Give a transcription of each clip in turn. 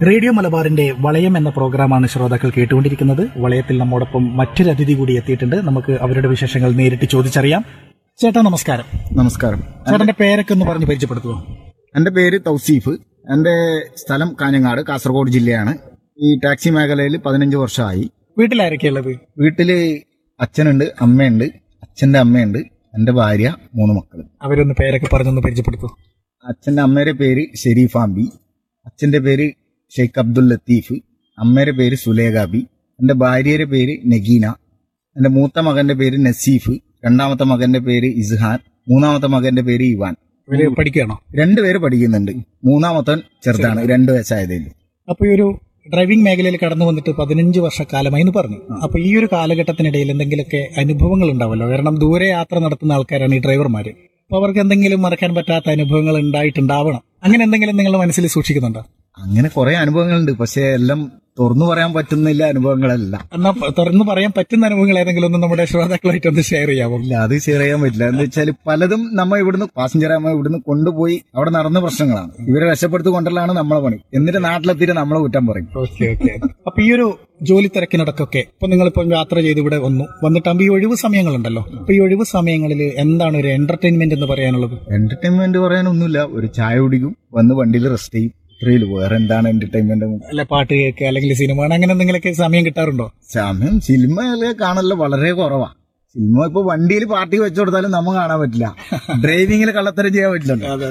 Radio മലബാറിന്റെ വളയം എന്ന പ്രോഗ്രാമാണ് ശ്രോതാക്കൾ കേട്ടുകൊണ്ടിരിക്കുന്നത് വളയത്തിൽ നമ്മോടൊപ്പം മറ്റൊരു അതിഥി കൂടി എത്തിയിട്ടുണ്ട് നമുക്ക് അവരുടെ വിശേഷങ്ങൾ നേരിട്ട് ചോദിച്ചറിയാം ചേട്ടാ നമസ്കാരം നമസ്കാരം ചേട്ടന്റെ പേരൊക്കെ ഒന്ന് പറഞ്ഞ് പരിചയപ്പെടുത്തുമോ എന്റെ പേര് തൗസീഫ് എന്റെ സ്ഥലം കാഞ്ഞങ്ങാട് കാസർഗോഡ് ജില്ലയാണ് ഈ ടാക്സി മേഖലയിൽ പതിനഞ്ച് വർഷമായി വീട്ടിലാരൊക്കെയാ ഉള്ളത് വീട്ടില് അച്ഛനുണ്ട് അമ്മയുണ്ട് അച്ഛന്റെ അമ്മയുണ്ട് എന്റെ ഭാര്യ മൂന്ന് മക്കൾ അവരൊന്ന് പേരൊക്കെ പറഞ്ഞൊന്ന് പരിചയപ്പെടുത്തു അച്ഛന്റെ അമ്മയുടെ പേര് ഷെരീഫാമ്പി അച്ഛന്റെ പേര് ഷെയ്ഖ് അബ്ദുൽ ലത്തീഫ് അമ്മയുടെ പേര് സുലേഖാബി എന്റെ ഭാര്യയുടെ പേര് നഗീന എന്റെ മൂത്ത മകന്റെ പേര് നസീഫ് രണ്ടാമത്തെ മകന്റെ പേര് ഇസ്ഹാൻ മൂന്നാമത്തെ മകന്റെ പേര് ഇവാൻ ഇവര് പഠിക്കുകയാണോ രണ്ടുപേര് പഠിക്കുന്നുണ്ട് മൂന്നാമത്തൻ ചെറുതാണ് രണ്ടു വയസ്സായതേ അപ്പൊ ഈ ഒരു ഡ്രൈവിംഗ് മേഖലയിൽ കടന്നു വന്നിട്ട് പതിനഞ്ച് വർഷക്കാലമായി എന്ന് പറഞ്ഞു അപ്പൊ ഈ ഒരു കാലഘട്ടത്തിനിടയിൽ എന്തെങ്കിലുമൊക്കെ അനുഭവങ്ങൾ ഉണ്ടാവല്ലോ കാരണം ദൂരെ യാത്ര നടത്തുന്ന ആൾക്കാരാണ് ഈ ഡ്രൈവർമാര് അപ്പൊ അവർക്ക് എന്തെങ്കിലും മറക്കാൻ പറ്റാത്ത അനുഭവങ്ങൾ ഉണ്ടായിട്ടുണ്ടാവണം അങ്ങനെ എന്തെങ്കിലും നിങ്ങൾ മനസ്സിൽ സൂക്ഷിക്കുന്നുണ്ടോ അങ്ങനെ കുറെ അനുഭവങ്ങളുണ്ട് പക്ഷെ എല്ലാം തുറന്നു പറയാൻ പറ്റുന്നില്ല അനുഭവങ്ങളല്ല എന്നാ പ- തുറന്നു പറയാൻ പറ്റുന്ന അനുഭവങ്ങൾ ഏതെങ്കിലും ഒന്ന് നമ്മുടെ ശ്രോതാക്കളായിട്ട് ഒന്ന് ഷെയർ ചെയ്യാമോ ഇല്ല അത് ഷെയർ ചെയ്യാൻ പറ്റില്ല എന്ന് വെച്ചാൽ പലതും നമ്മ ഇവിടുന്ന് പാസഞ്ചറെ നമ്മ ഇവിടുന്ന് കൊണ്ടുപോയി അവിടെ നടന്ന പ്രശ്നങ്ങളാണ് ഇവരെ രക്ഷപ്പെടുത്തി കൊണ്ടല്ലാണ് നമ്മളെ പണി എന്നിട്ട് നാട്ടിലെത്തിയിട്ട് നമ്മളെ കുറ്റം പറയും ഓക്കെ ഓക്കെ അപ്പൊ ഈ ഒരു ജോലി തിരക്കിനിടക്കൊക്കെ ഇപ്പൊ നിങ്ങളിപ്പോ യാത്ര ചെയ്ത് ഇവിടെ വന്നു വന്നിട്ടാകുമ്പോ ഈ ഒഴിവ് സമയങ്ങളുണ്ടല്ലോ അപ്പൊ ഈ ഒഴിവ് സമയങ്ങളിൽ എന്താണ് ഒരു എന്റർടൈൻമെന്റ് എന്ന് പറയാനുള്ളത് എന്റർടൈൻമെന്റ് പറയാനൊന്നുമില്ല ഒരു ചായ കുടിക്കും വന്ന് വണ്ടിയിൽ റെസ്റ്റ് ചെയ്യും ഇത്രയില്ല വേറെ എന്താണ് എന്റർടൈൻമെന്റ് അല്ല പാട്ട് കേൾക്കുക അല്ലെങ്കിൽ സിനിമ കാണുക, അങ്ങനെ എന്തെങ്കിലുമൊക്കെ സമയം കിട്ടാറുണ്ടോ സമയം സിനിമ കാണല് വളരെ കുറവാ സിനിമ ഇപ്പൊ വണ്ടിയിൽ പാർട്ടി വെച്ചു കൊടുത്താലും നമ്മ കാണാൻ പറ്റില്ല ഡ്രൈവിംഗിൽ കള്ളത്തരം ചെയ്യാൻ പറ്റില്ലല്ലോ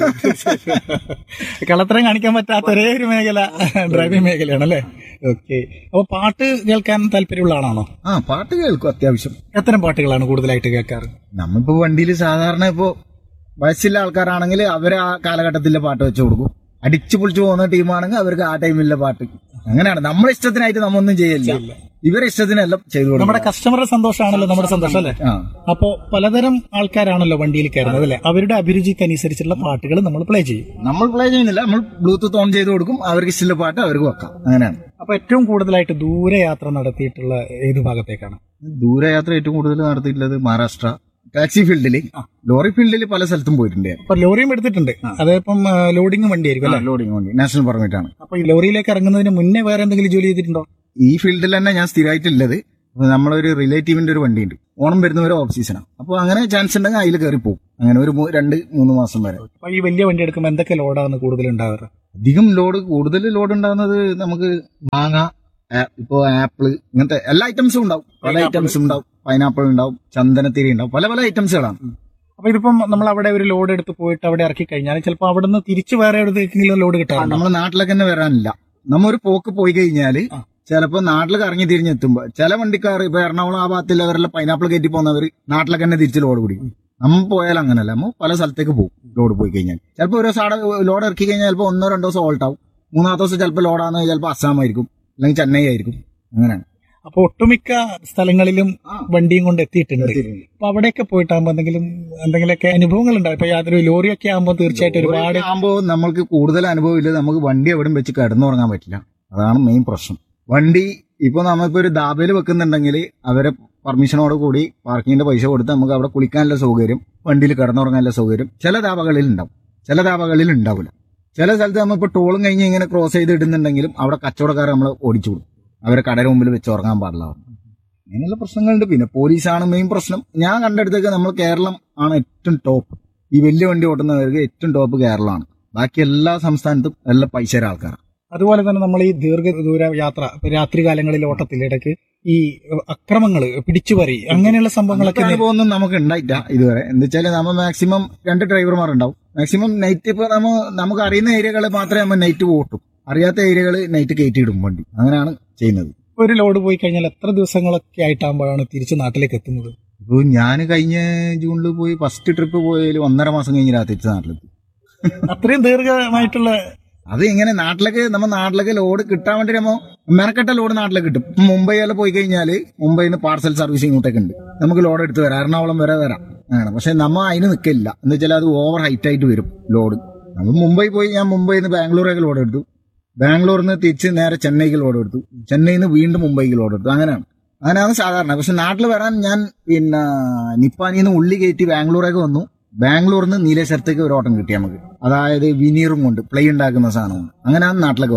കള്ളത്തരം കാണിക്കാൻ പറ്റാത്ത ഒരേ ഒരു മേഖല ഡ്രൈവിംഗ് മേഖലയാണ് അല്ലേ ഓക്കെ അപ്പൊ പാട്ട് കേൾക്കാൻ താല്പര്യമുള്ള ആളാണോ ആ പാട്ട് കേൾക്കും അത്യാവശ്യം എത്തരം പാട്ടുകളാണ് കൂടുതലായിട്ട് കേൾക്കാറ് നമ്മിപ്പോ വണ്ടിയിൽ സാധാരണ ഇപ്പോ വയസ്സുള്ള ആൾക്കാരാണെങ്കിൽ അവര് ആ കാലഘട്ടത്തിലെ പാട്ട് വെച്ചു കൊടുക്കും അടിച്ചു പൊളിച്ചു പോകുന്ന ടീമാണെങ്കിൽ അവർക്ക് ആ ടൈമിലെ പാട്ട് അങ്ങനെയാണ് നമ്മുടെ ഇഷ്ടത്തിനായിട്ട് നമ്മ ഒന്നും ചെയ്യില്ല ഇവരെ ഇഷ്ടത്തിനെല്ലാം ചെയ്തു കൊടുക്കും നമ്മുടെ കസ്റ്റമറുടെ സന്തോഷമാണല്ലോ നമ്മുടെ സന്തോഷം അല്ലേ ആ അപ്പോ പലതരം ആൾക്കാരാണല്ലോ വണ്ടിയിൽ കയറുന്നത് അല്ലെ അവരുടെ അഭിരുചിക്കനുസരിച്ചുള്ള പാട്ടുകൾ നമ്മൾ പ്ലേ ചെയ്യും നമ്മൾ പ്ലേ ചെയ്യുന്നില്ല നമ്മൾ ബ്ലൂടൂത്ത് ഓൺ ചെയ്ത് കൊടുക്കും അവർക്ക് ഇഷ്ടമുള്ള പാട്ട് അവർക്ക് വെക്കാം അങ്ങനെയാണ് അപ്പൊ ഏറ്റവും കൂടുതലായിട്ട് ദൂരെ യാത്ര നടത്തിയിട്ടുള്ള ഏത് ഭാഗത്തേക്കാണ് ദൂരയാത്ര ഏറ്റവും കൂടുതൽ നടത്തിയിട്ടുള്ളത് മഹാരാഷ്ട്ര ടാക്സി ഫീൽഡിൽ ലോറി ഫീൽഡിൽ പല സ്ഥലത്തും പോയിട്ടുണ്ട് അപ്പൊ ലോറിയും എടുത്തിട്ടുണ്ട് അതിപ്പം ലോഡിംഗ് വണ്ടിയായിരിക്കും അല്ലെ ലോഡിങ് വണ്ടി നാഷണൽ പെർമിറ്റ് ആണ് അപ്പൊ ഈ ലോറിയിലേക്ക് ഇറങ്ങുന്നതിന് മുന്നേ വേറെ എന്തെങ്കിലും ജോലി ചെയ്തിട്ടുണ്ടോ ഈ ഫീൽഡിൽ തന്നെ ഞാൻ സ്ഥിരമായിട്ടുള്ളത് അപ്പൊ നമ്മളൊരു റിലേറ്റീവിന്റെ ഒരു വണ്ടിയുണ്ട് ഓണം വരുന്നവരെ ഓഫ് സീസണാണ് അപ്പോൾ അങ്ങനെ ചാൻസ് ഉണ്ടെങ്കിൽ അതിൽ കയറി പോകും അങ്ങനെ ഒരു മൂ- രണ്ട് മൂന്ന് മാസം വരെ അപ്പൊ ഈ വലിയ വണ്ടി എടുക്കുമ്പോൾ എന്തൊക്കെ ലോഡാണ് കൂടുതൽ ഉണ്ടാവാറ് അധികം ലോഡ് കൂടുതൽ ലോഡ് ഉണ്ടാകുന്നത് നമുക്ക് മാങ്ങ ആ- ഇപ്പോ ആപ്പിള് ഇങ്ങനത്തെ എല്ലാ ഐറ്റംസും ഉണ്ടാവും പല ഐറ്റംസും ഉണ്ടാവും പൈനാപ്പിൾ ഉണ്ടാവും ചന്ദനത്തിരി ഉണ്ടാവും പല പല ഐറ്റംസുകളാണ് അപ്പൊ ഇതിപ്പം നമ്മൾ അവിടെ ഒരു ലോഡ് എടുത്ത് പോയിട്ട് അവിടെ ഇറക്കി കഴിഞ്ഞാൽ ചിലപ്പോൾ അവിടെ നിന്ന് തിരിച്ചു വേറെ എവിടെയെങ്കിലും ലോഡ് കിട്ടാറുണ്ടോ നമ്മുടെ നാട്ടിലൊക്കെ തന്നെ വരാനില്ല നമ്മ ഒരു പോക്ക് പോയി കഴിഞ്ഞാല് ആ. ചിലപ്പോ നാട്ടിൽ കറങ്ങി തിരിഞ്ഞെത്തുമ്പോ ചില വണ്ടിക്കാർ ഇപ്പൊ എറണാകുളം ആ ഭാഗത്തുള്ളവരെല്ലാം പൈനാപ്പിൾ കയറ്റി പോകുന്നവർ നാട്ടിലൊക്കെ തന്നെ തിരിച്ച് ലോഡ് പിടിക്കും നമ്മ പോയാൽ അങ്ങനല്ല നമ്മ പല സ്ഥലത്തേക്ക് പോകും ലോഡ് പോയി കഴിഞ്ഞാൽ ചിലപ്പോൾ ഒരു ദിവസം അവിടെ ലോഡ് ഇറക്കി കഴിഞ്ഞാൽ ചിലപ്പോൾ ഒന്നോ രണ്ടോ ദിവസം ഓൾട്ട് ആവും മൂന്നാമത്തെ ദിവസം ചിലപ്പോൾ ലോഡാന്ന് ചിലപ്പോൾ അസ്സാം ആയിരിക്കും അല്ലെങ്കിൽ ചെന്നൈ ആയിരിക്കും അങ്ങനെയാണ് അപ്പൊ ഒട്ടുമിക്ക സ്ഥലങ്ങളിലും വണ്ടിയും കൊണ്ട് എത്തിയിട്ടുണ്ട് അപ്പൊ അവിടെയൊക്കെ പോയിട്ടാകുമ്പോ എന്തെങ്കിലും എന്തെങ്കിലുമൊക്കെ അനുഭവങ്ങൾ ഉണ്ടാവും ഇപ്പൊ യാതൊരു ലോറിയൊക്കെ ആകുമ്പോൾ തീർച്ചയായിട്ടും ഒരുപാട് ആകുമ്പോൾ നമ്മൾക്ക് കൂടുതൽ അനുഭവം ഇല്ല നമുക്ക് വണ്ടി എവിടെയും വെച്ച് കിടന്നുറങ്ങാൻ പറ്റില്ല അതാണ് മെയിൻ പ്രശ്നം വണ്ടി ഇപ്പൊ നമ്മളിപ്പോ ഒരു ദാബയിൽ വെക്കുന്നുണ്ടെങ്കിൽ അവരെ പെർമിഷനോട് കൂടി പാർക്കിങ്ങിന്റെ പൈസ കൊടുത്ത് നമുക്ക് അവിടെ കുളിക്കാനുള്ള സൗകര്യം വണ്ടിയിൽ കിടന്നുറങ്ങാനുള്ള സൗകര്യം ചില ദാബകളിൽ ഉണ്ടാവും ചില ദാബകളിൽ ഉണ്ടാവില്ല ചില സ്ഥലത്ത് നമ്മളിപ്പോ ടോളും കഴിഞ്ഞ് ഇങ്ങനെ ക്രോസ് ചെയ്ത് ഇടുന്നുണ്ടെങ്കിലും അവിടെ കച്ചവടക്കാരെ നമ്മൾ ഓടിച്ചു കൊടുക്കും അവരെ കടയുടെ മുമ്പിൽ വെച്ച് ഉറങ്ങാൻ പാടില്ല അങ്ങനെയുള്ള പ്രശ്നങ്ങളുണ്ട് പിന്നെ പോലീസാണ് മെയിൻ പ്രശ്നം ഞാൻ കണ്ടെടുത്തൊക്കെ നമ്മൾ കേരളം ആണ് ഏറ്റവും ടോപ്പ് ഈ വലിയ വണ്ടി ഓട്ടുന്നവർക്ക് ഏറ്റവും ടോപ്പ് കേരളമാണ് ബാക്കി എല്ലാ സംസ്ഥാനത്തും നല്ല പൈസ ആൾക്കാരാണ് അതുപോലെ തന്നെ നമ്മൾ ഈ ദീർഘദൂര യാത്ര ഇപ്പൊ രാത്രി കാലങ്ങളിൽ ഓട്ടത്തിലിടയ്ക്ക് ഈ അക്രമങ്ങൾ പിടിച്ചുപറി അങ്ങനെയുള്ള സംഭവങ്ങളൊക്കെ അങ്ങനത്തെ അനുഭവമൊന്നും നമുക്ക് ഉണ്ടായിട്ടില്ല ഇതുവരെ എന്താ വെച്ചാൽ നമ്മ മാക്സിമം രണ്ട് ഡ്രൈവർമാർ ഉണ്ടാവും മാക്സിമം നൈറ്റ് ഇപ്പൊ നമ്മ നമുക്ക് അറിയുന്ന ഏരിയകൾ മാത്രമേ നമ്മൾ നൈറ്റ് പോട്ടും അറിയാത്ത ഏരിയകൾ നൈറ്റ് കയറ്റിയിടും വണ്ടി അങ്ങനെയാണ് ചെയ്യുന്നത് ഒരു ലോഡ് പോയി കഴിഞ്ഞാൽ എത്ര ദിവസങ്ങളൊക്കെ ആയിട്ടാകുമ്പോഴാണ് തിരിച്ച് നാട്ടിലേക്ക് എത്തുന്നത് ഇപ്പൊ ഞാൻ കഴിഞ്ഞ ജൂണിൽ പോയി ഫസ്റ്റ് ട്രിപ്പ് പോയാൽ ഒന്നര മാസം കഴിഞ്ഞ് രാത്രി നാട്ടിലെത്തി അത്രയും ദീർഘമായിട്ടുള്ള അത് ഇങ്ങനെ നാട്ടിലേക്ക് നമ്മ നാട്ടിലേക്ക് ലോഡ് കിട്ടാൻ വേണ്ടി നമ്മ മെനക്കെട്ട ലോഡ് നാട്ടിലേക്ക് കിട്ടും ഇപ്പൊ മുംബൈ എല്ലാം പോയി കഴിഞ്ഞാല് മുംബൈയിൽ നിന്ന് പാർസൽ സർവീസ് ഇങ്ങോട്ടേക്ക് ഉണ്ട് നമുക്ക് ലോഡ് എടുത്ത് വരാം എറണാകുളം വരെ വരാം അങ്ങനെ പക്ഷെ നമ്മ അതിന് നിൽക്കില്ല എന്ന് വെച്ചാൽ അത് ഓവർ ഹൈറ്റ് ആയിട്ട് വരും ലോഡ് നമ്മൾ മുംബൈ പോയി ഞാൻ മുംബൈയിൽ നിന്ന് ബാംഗ്ലൂരേക്ക് ലോഡ് എടുത്തു ബാംഗ്ലൂരിൽ നിന്ന് തിരിച്ച് നേരെ ചെന്നൈക്ക് ലോഡ് എടുത്തു ചെന്നൈയിൽ നിന്ന് വീണ്ടും മുംബൈക്ക് ലോഡ് എടുത്തു അങ്ങനെയാണ് അങ്ങനെയാണ് സാധാരണ പക്ഷെ നാട്ടിൽ വരാൻ ഞാൻ പിന്നെ നിപ്പാനിൽ നിന്ന് ഉള്ളി കയറ്റി ബാംഗ്ലൂരേക്ക് വന്നു ബാംഗ്ലൂരിൽ നിന്ന് നീലേശ്വരത്തേക്ക് ഒരു ഓട്ടം കിട്ടി നമുക്ക് അതായത് വിനീറും കൊണ്ട് പ്ലേ ഉണ്ടാക്കുന്ന സാധനമാണ് അങ്ങനെയാണ് നാട്ടിലേക്ക് വന്നത്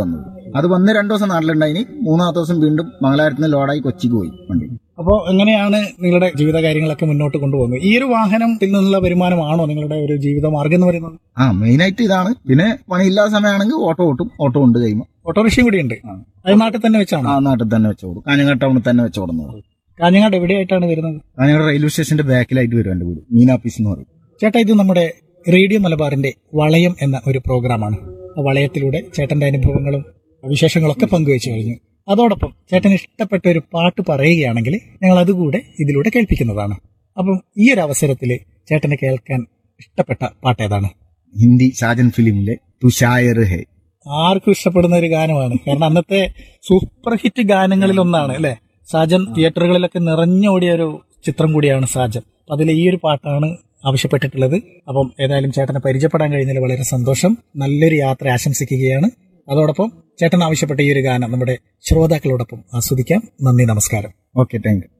അത് വന്ന് രണ്ടു ദിവസം നാട്ടിലുണ്ടായിനി മൂന്നാമത്തെ ദിവസം വീണ്ടും മംഗലാരത്തിൽ നിന്ന് ലോഡായി കൊച്ചിക്ക് പോയി വണ്ടി അപ്പോൾ എങ്ങനെയാണ് നിങ്ങളുടെ ജീവിത കാര്യങ്ങളൊക്കെ മുന്നോട്ട് കൊണ്ടുപോകുന്നത് ഈ ഒരു വാഹനത്തിൽ നിന്നുള്ള വരുമാനമാണോ നിങ്ങളുടെ ഒരു ജീവിത മാർഗം എന്ന് പറയുന്നത് ആ മെയിനായിട്ട് ഇതാണ് പിന്നെ പണിയില്ലാത്ത സമയമാണെങ്കിൽ ഓട്ടോ ഓട്ടും ഓട്ടോ ഉണ്ട് കഴിയുമ്പോൾ ഓട്ടോറിക്ഷയും കൂടി ഉണ്ട് ആ. അത് നാട്ടിൽ തന്നെ വെച്ചാണോ ആ നാട്ടിൽ തന്നെ വെച്ചോടും കാഞ്ഞങ്ങാട് ടൗണിൽ തന്നെ വെച്ചോടുന്നത് കാഞ്ഞങ്ങാട് എവിടെയായിട്ടാണ് വരുന്നത് കാഞ്ഞങ്ങാട് റെയിൽവേ സ്റ്റേഷന്റെ ബാക്കിലായിട്ട് വരും എന്റെ വീട് മീനാപ്പീസ് എന്ന് പറയും ചേട്ടാ ഇത് നമ്മുടെ റേഡിയോ മലബാറിന്റെ വളയം എന്ന ഒരു പ്രോഗ്രാമാണ് ആ വളയത്തിലൂടെ ചേട്ടന്റെ അനുഭവങ്ങളും വിശേഷങ്ങളൊക്കെ പങ്കുവെച്ചു കഴിഞ്ഞു അതോടൊപ്പം ചേട്ടന് ഇഷ്ടപ്പെട്ട ഒരു പാട്ട് പറയുകയാണെങ്കിൽ ഞങ്ങൾ അതുകൂടെ ഇതിലൂടെ കേൾപ്പിക്കുന്നതാണ് അപ്പം ഈ ഒരു അവസരത്തിൽ ചേട്ടന് കേൾക്കാൻ ഇഷ്ടപ്പെട്ട പാട്ട് ഏതാണ് ഹിന്ദി ഷാജൻ ഫിലിമിലെ തുഷായർ ഹേ ആർക്കും ഇഷ്ടപ്പെടുന്ന ഒരു ഗാനമാണ് കാരണം അന്നത്തെ സൂപ്പർ ഹിറ്റ് ഗാനങ്ങളിൽ ഒന്നാണ് അല്ലെ സാജൻ തിയേറ്ററുകളിലൊക്കെ നിറഞ്ഞോടിയ ഒരു ചിത്രം കൂടിയാണ് സാജൻ അപ്പൊ അതിൽ ഈ ഒരു പാട്ടാണ് ആവശ്യപ്പെട്ടിട്ടുള്ളത് അപ്പം ഏതായാലും ചേട്ടനെ പരിചയപ്പെടാൻ കഴിഞ്ഞതിൽ വളരെ സന്തോഷം നല്ലൊരു യാത്ര ആശംസിക്കുകയാണ് അതോടൊപ്പം ചേട്ടൻ ആവശ്യപ്പെട്ട ഈ ഒരു ഗാനം നമ്മുടെ ശ്രോതാക്കളോടൊപ്പം ആസ്വദിക്കാം നന്ദി നമസ്കാരം ഓക്കെ താങ്ക് യു